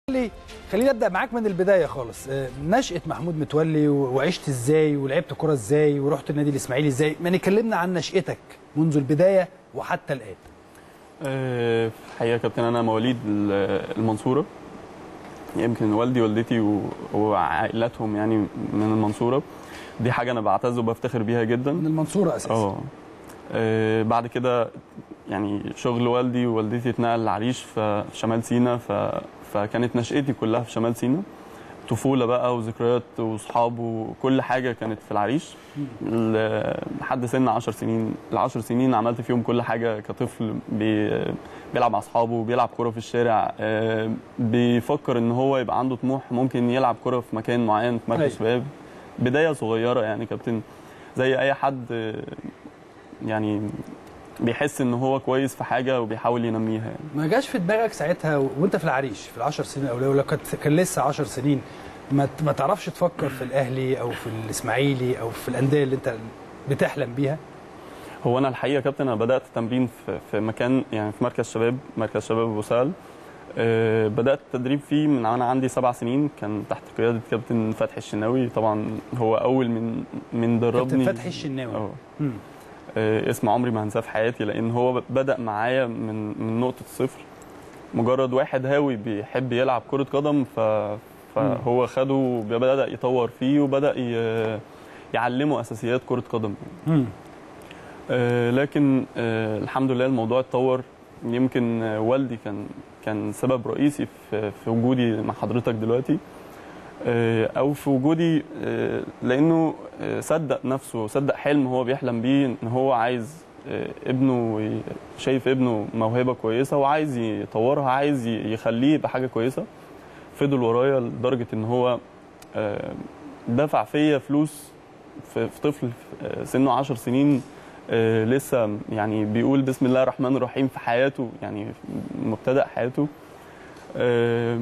لي خليني ابدا معاك من البدايه خالص آه، نشاه محمود متولي و- وعشت ازاي ولعبت كره ازاي ورحت النادي الاسماعيلي ازاي ما نكلمنا عن نشاتك منذ البدايه وحتى الان آه، الحقيقه يا كابتن انا مواليد ال- المنصوره يمكن والدي والدتي و- وعائلتهم يعني من المنصوره دي حاجه انا بعتز وبفتخر بيها جدا من المنصوره اساسا اه آه، بعد كده يعني شغل والدي ووالدتي اتنقل العريش في شمال سينا ف... فكانت نشأتي كلها في شمال سينا طفولة بقى وذكريات وصحاب وكل حاجة كانت في العريش ل- لحد سن 10 سنين العشر سنين عملت فيهم كل حاجة كطفل بي... بيلعب مع أصحابه بيلعب كرة في الشارع آه، بيفكر إن هو يبقى عنده طموح ممكن يلعب كرة في مكان معين في مركز أيوة. شباب بداية صغيرة يعني كابتن زي أي حد آه، يعني بيحس ان هو كويس في حاجه وبيحاول ينميها يعني. ما جاش في دماغك ساعتها و- وانت في العريش في العشر سنين او لو كانت كان لسه 10 سنين ما ت- ما تعرفش تفكر في الاهلي او في الاسماعيلي او في الانديه اللي انت بتحلم بيها هو انا الحقيقه يا كابتن انا بدات تمرين في, في مكان يعني في مركز شباب مركز شباب ابو سهل أه بدات التدريب فيه من وانا عندي سبع سنين كان تحت قياده كابتن فتحي الشناوي طبعا هو اول من من دربني كابتن فتحي الشناوي اه مم. آه، اسم عمري ما هنساه في حياتي لان هو بدا معايا من من نقطه الصفر مجرد واحد هاوي بيحب يلعب كره قدم ف فهو خده وبدا يطور فيه وبدا ي- يعلمه اساسيات كره قدم مم. آه، لكن آه، الحمد لله الموضوع اتطور يمكن آه، والدي كان كان سبب رئيسي في في وجودي مع حضرتك دلوقتي آه، او في وجودي آه، لانه آه، صدق نفسه صدق حلم هو بيحلم بيه ان هو عايز آه، ابنه ي- شايف ابنه موهبه كويسه وعايز يطورها عايز ي- يخليه يبقى حاجه كويسه فضل ورايا لدرجه ان هو آه، دفع فيا فلوس في في طفل آه، سنه 10 سنين آه، لسه يعني بيقول بسم الله الرحمن الرحيم في حياته يعني مبتدأ حياته آه،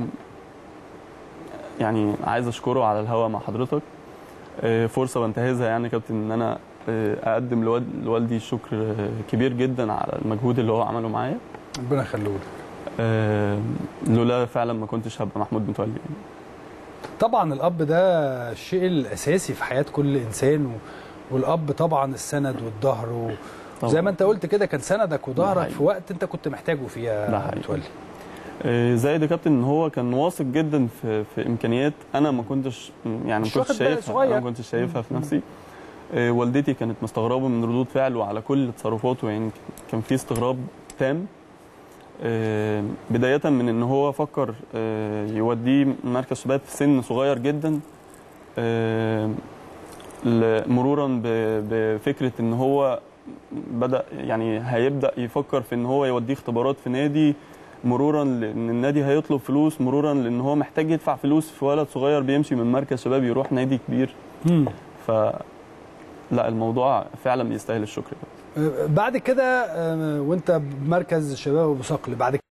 يعني عايز اشكره على الهوا مع حضرتك آه، فرصه بنتهزها يعني يا كابتن ان انا آه، اقدم لوال- لوالدي شكر آه، كبير جدا على المجهود اللي هو عمله معايا ربنا يخليه لك آه، لولا فعلا ما كنتش هبقى محمود متولي يعني. طبعا الاب ده الشيء الاساسي في حياه كل انسان و... والاب طبعا السند والظهر و... طبعاً. زي ما انت قلت كده كان سندك وظهرك حقيقي. في وقت انت كنت محتاجه فيه ده يا حقيقي. متولي آه، زائد يا كابتن ان هو كان واثق جدا في, في امكانيات انا ما كنتش يعني ما مش واخد كنتش بالك شايفها صغير. انا ما كنتش شايفها في نفسي آه، والدتي كانت مستغربه من ردود فعله على كل تصرفاته يعني كان في استغراب تام آه، بدايه من ان هو فكر آه، يوديه مركز شباب في سن صغير جدا آه، ل- مرورا ب- بفكره ان هو بدا يعني هيبدا يفكر في ان هو يوديه اختبارات في نادي مرورا لان النادي هيطلب فلوس مرورا لان هو محتاج يدفع فلوس في ولد صغير بيمشي من مركز شباب يروح نادي كبير مم. ف لا الموضوع فعلا يستاهل الشكر آه، بعد كده آه، وانت بمركز شباب ابو صقل بعد